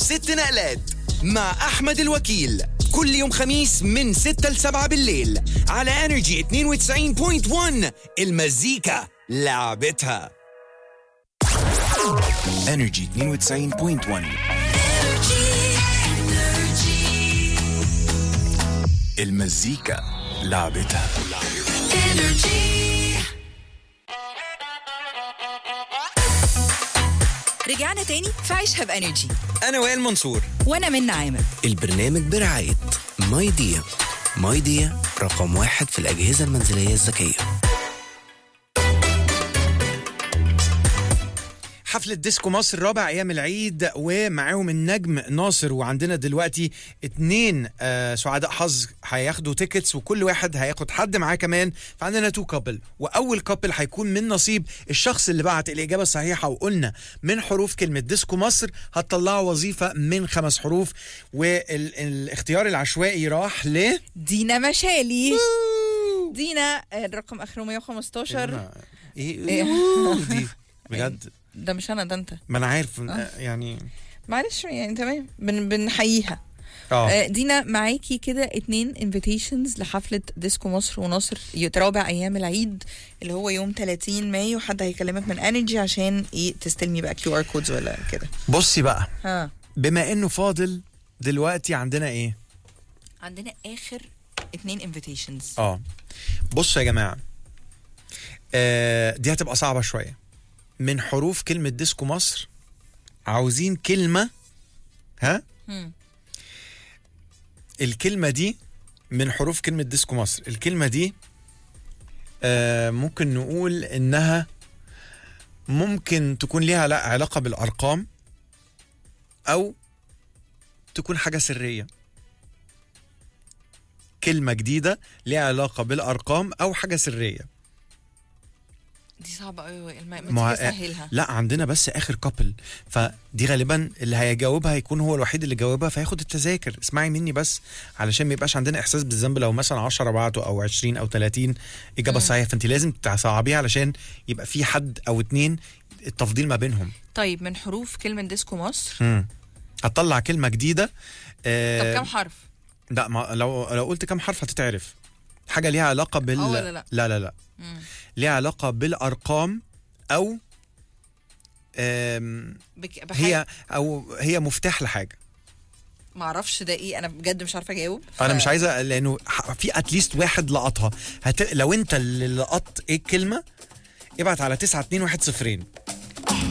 ست نقلات مع أحمد الوكيل كل يوم خميس من 6 ل 7 بالليل على انرجي 92.1 المزيكا لعبتها انرجي 92.1 المزيكا لعبتها رجعنا تاني في عيشها بانرجي أنا وائل منصور وانا من عامر البرنامج برعاية ماي ديا ماي ديا رقم واحد في الأجهزة المنزلية الذكية حفلة ديسكو مصر رابع أيام العيد ومعاهم النجم ناصر وعندنا دلوقتي اتنين آه سعداء حظ هياخدوا تيكتس وكل واحد هياخد حد معاه كمان فعندنا تو كابل وأول كابل هيكون من نصيب الشخص اللي بعت الإجابة الصحيحة وقلنا من حروف كلمة ديسكو مصر هتطلعوا وظيفة من خمس حروف والاختيار العشوائي راح ل دينا مشالي دينا الرقم اخره 115 ايه إيه. أوه، دي بجد ده مش انا ده انت ما انا عارف آه، يعني معلش يعني تمام بن بنحييها اه آه، دينا معاكي كده اتنين انفيتيشنز لحفلة ديسكو مصر وناصر رابع ايام العيد اللي هو يوم 30 مايو حد هيكلمك من انرجي عشان ايه تستلمي بقى كيو ار كودز ولا كده بصي بقى ها بما انه فاضل دلوقتي عندنا ايه عندنا اخر اتنين انفيتيشنز اه بصوا يا جماعه آه دي هتبقى صعبه شويه من حروف كلمه ديسكو مصر عاوزين كلمه ها الكلمه دي من حروف كلمه ديسكو مصر الكلمه دي آه ممكن نقول انها ممكن تكون ليها لا علاقه بالارقام او تكون حاجه سريه كلمه جديده ليها علاقه بالارقام او حاجه سريه دي صعبة قوي ما ما- ما تيجي تسهلها لا عندنا بس اخر كابل فدي غالبا اللي هيجاوبها هيكون هو الوحيد اللي جاوبها فياخد التذاكر اسمعي مني بس علشان ما يبقاش عندنا احساس بالذنب لو مثلا 10 بعتوا او 20 او 30 اجابه صحيحه فانت لازم تصعبيها علشان يبقى في حد او اتنين التفضيل ما بينهم طيب من حروف كلمة ديسكو مصر امم هتطلع كلمه جديده طب آه كم حرف؟ لا ما لو لو قلت كم حرف هتتعرف حاجه ليها علاقه بال آه ولا لا؟ لا لا لا مم. ليها علاقه بالارقام او آم، بك... بحاجة هي او هي مفتاح لحاجه ما اعرفش ده ايه انا بجد مش عارفه اجاوب انا ف- مش عايزه لانه ح- في اتليست واحد لقطها هت... لو انت اللي لقطت ايه الكلمه ابعت على 9 2 1 0